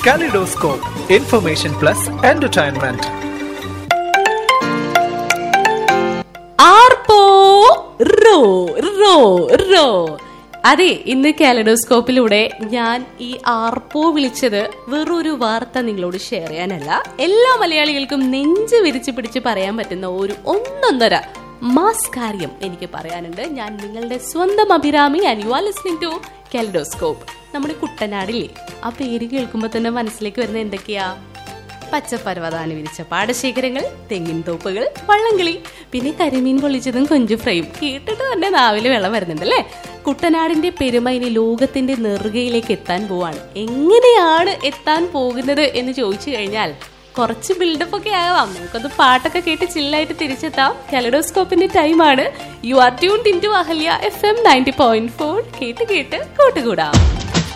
Kaleidoscope, information plus entertainment. ആർപ്പോ റോ റോ റോ അതെ ഇന്ന് കാലഡോസ്കോപ്പിലൂടെ ഞാൻ ഈ ആർപ്പോ വിളിച്ചത് വെറൊരു വാർത്ത നിങ്ങളോട് ഷെയർ ചെയ്യാനല്ല എല്ലാ മലയാളികൾക്കും നെഞ്ച് വിരിച്ച് പിടിച്ച് പറയാൻ പറ്റുന്ന ഒരു ഒന്നൊന്നര മാസ് കാര്യം എനിക്ക് പറയാനുണ്ട് ഞാൻ നിങ്ങളുടെ സ്വന്തം Abhirami and you are listening to Kaleidoscope നമ്മുടെ കുട്ടനാടില്ലേ ആ പേര് കേൾക്കുമ്പോൾ തന്നെ മനസ്സിലേക്ക് വരുന്ന എന്തൊക്കെയാ പച്ചപ്പർവ്വതാന് വിരിച്ച പാടശേഖരങ്ങൾ തെങ്ങിൻ തോപ്പുകൾ വള്ളംകളി പിന്നെ കരിമീൻ പൊള്ളിച്ചതും കൊഞ്ചു ഫ്രൈയും കേട്ടിട്ട് തന്നെ നാവില് വെള്ളം വരുന്നുണ്ടല്ലേ കുട്ടനാടിന്റെ പെരുമ ഇനി ലോകത്തിന്റെ നെറുകയിലേക്ക് എത്താൻ പോവാണ് എങ്ങനെയാണ് എത്താൻ പോകുന്നത് എന്ന് ചോദിച്ചു കഴിഞ്ഞാൽ കുറച്ച് ബിൽഡപ്പ് ഒക്കെ ആവാം നമുക്കത് പാട്ടൊക്കെ കേട്ട് ചില്ലായിട്ട് തിരിച്ചെത്താം കലഡോസ്കോപ്പിന്റെ ടൈമാണ് you are tune in to Ahalya F M ninety point four കേട്ട് കേട്ട് കൂട്ടുകൂടാം